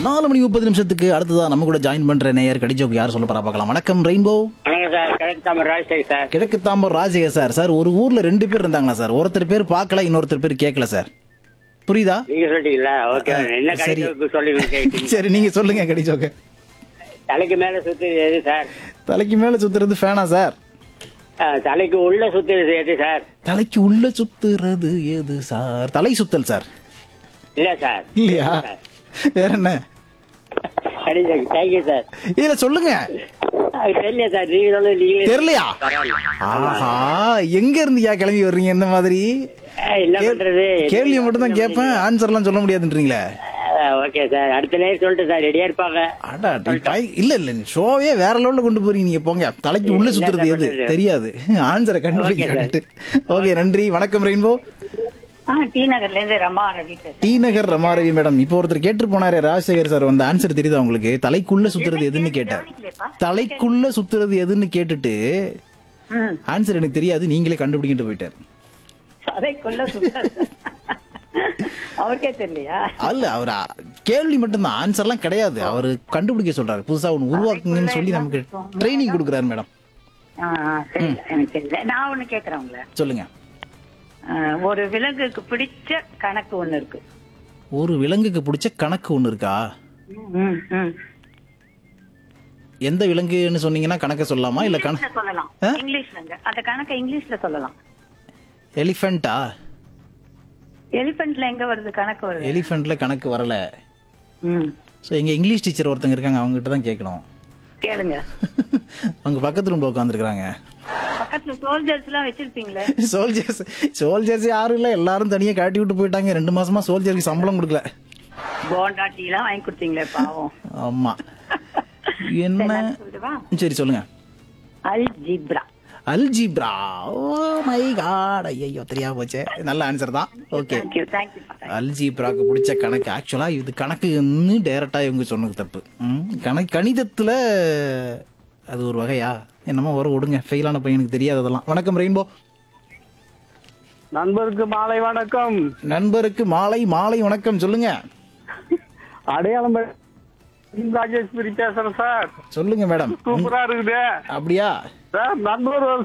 நாலு மணி முப்பது நிமிஷத்துக்கு அடுத்ததா நம்ம கூட ஜாயின் பண்ற நேயர் கடிஜோக்கு யார் சொல்ல போறா பார்க்கலாம் வணக்கம் ரெயின்போ வணக்கம் சார் கிழக்கு தாமர் ராஜசேகர் சார் கிழக்கு தாம்பரம் ராஜேகர் சார் சார் ஒரு ஊர்ல ரெண்டு பேர் இருந்தாங்களா சார் ஒருத்தர் பேர் பார்க்கல இன்னொருத்தர் பேர் கேட்கல சார் புரியுதா நீங்க சொல்லிட்டீங்களா ஓகே என்ன சரி. கடைக்கு சொல்லுங்க கேட்டீங்க சரி நீங்க சொல்லுங்க கடிஜோக்கு தலைக்கு மேல சுத்துறது எது சார் தலைக்கு மேல சுத்துறது ஃபேனா சார் ஆ, தலைக்கு உள்ள சுத்துறது எது சார் தலைக்கு உள்ள சுத்துறது எது சார் தலை சுத்தல் சார் இல்ல சார் இல்லையா வேற என்ன கடிதம் தேங்க்யூ சார் இதுல சொல்லுங்க அது தெரியல சார் நீங்க சொல்லுங்க நீங்களே தெரியலையா ஆஹா எங்க இருந்தியா கிளம்பி வர்றீங்க இந்த மாதிரி ஆ, என்ன பண்றது கேள்வியை மட்டும் தான் கேட்பேன் ஆன்சர்லாம் சொல்ல முடியாதுன்றீங்களே ஓகே சார் அடுத்த நேரம் சொல்லிட்டு சார் ரெடியா இருப்பாங்க அடா டேய், பாய்- இல்ல இல்ல ஷோவே வேற லெவல்ல கொண்டு போறீங்க நீங்க போங்க தலைக்கு உள்ள சுத்துறது எது தெரியாது ஆன்சரை கண்டுபிடிக்க ஓகே நன்றி வணக்கம் ரெயின்போ ஆ டி நகர்ல இருந்து ரமா ரவி பேசுறேன். டி நகர் ரமாரவி மேடம் இப்போ ஒருத்தர் கேட்டு போனாரு ராஜசேகர் சார் வந்து ஆன்சர் தெரியுதா உங்களுக்கு தலைக்குள்ள சுத்துறது எதுன்னு கேட்டார் தலைக்குள்ள சுத்துறது எதுன்னு கேட்டுட்டு ம் ஆன்சர் எனக்கு தெரியாது நீங்களே கண்டுபிடிக்கிட்டு போயிட்டார் அதைக்குள்ள சுத்தம் அவருக்கே தெரியலையா அல்ல அவர் அ- கேள்வி மட்டும்தான் ஆன்சர்லாம் கிடையாது அவர் கண்டுபிடிக்க சொல்றாரு புதுசா ஒன்று உருவாக்குங்கன்னு சொல்லி நமக்கு ட்ரைனிங் கொடுக்குறாரு மேடம் ஆ, ஆ, தெரியல எனக்கு தெரியல நான் ஒண்ணு கேக்குறேன் உங்களை சொல்லுங்க ஆ, ஒரு விலங்குக்கு பிடிச்ச கணக்கு ஒண்ணு இருக்கு ஒரு விலங்குக்கு பிடிச்ச கணக்கு ஒன்று இருக்கா ம், ம். எந்த விலங்குன்னு சொன்னீங்கன்னா கணக்க சொல்லலாமா இல்ல கண இங்கிலீஷ்ல சொல்லலாம் இங்கிலீஷ்லங்க அந்த கணக்கை இங்கிலீஷ்ல சொல்லலாம் எலிஃபென்ட்டா எலிபென்ட்ல எங்க வருது கணக்கு வருது எலிஃபென்ட்ல கணக்கு வரல ம் ஸோ எங்க இங்கிலீஷ் டீச்சர் ஒருத்தங்க இருக்காங்க அவங்க கிட்ட தான் கேட்கணும் கேளுங்க அவங்க பக்கத்து ரூம்ல உட்காந்துருக்காங்க பக்கத்துல சோல்ஜர்ஸ் எல்லாம் வச்சிருப்பீங்களே சோல்ஜர்ஸ் சோல்ஜர்ஸ் யாரும் இல்ல எல்லாரும் தனியா காட்டி விட்டு போயிட்டாங்க ரெண்டு மாசமா சோல்ஜருக்கு சம்பளம் கொடுக்கல போண்டா டீ எல்லாம் வாங்கி கொடுத்தீங்களே பாவம் ஆமா என்ன சொல்லுவா சரி சொல்லுங்க algebra algebra oh my god ஐயோ தெரியாம போச்சே நல்ல ஆன்சர் தான் ஓகே தேங்க்யூ தேங்க்யூ அல்ஜிப்ராக்கு பிடிச்ச கணக்கு ஆக்சுவலா இது கணக்குன்னு டைரக்டா இவங்க சொன்னது தப்பு ம், கணக்கு கணிதத்துல அது ஒரு வகையா என்னமோ வர விடுங்க ஃபெயிலான பையனுக்கு தெரியாது அதெல்லாம் வணக்கம் ரெயின்போ நண்பருக்கு மாலை வணக்கம் நண்பருக்கு மாலை மாலை வணக்கம் சொல்லுங்க அடையாளம் ப- ராஜேஸ்வரி பேசுறேன் சார் சொல்லுங்க மேடம் சூப்பரா இருக்குது அப்படியா சார் நண்பர் ஒரு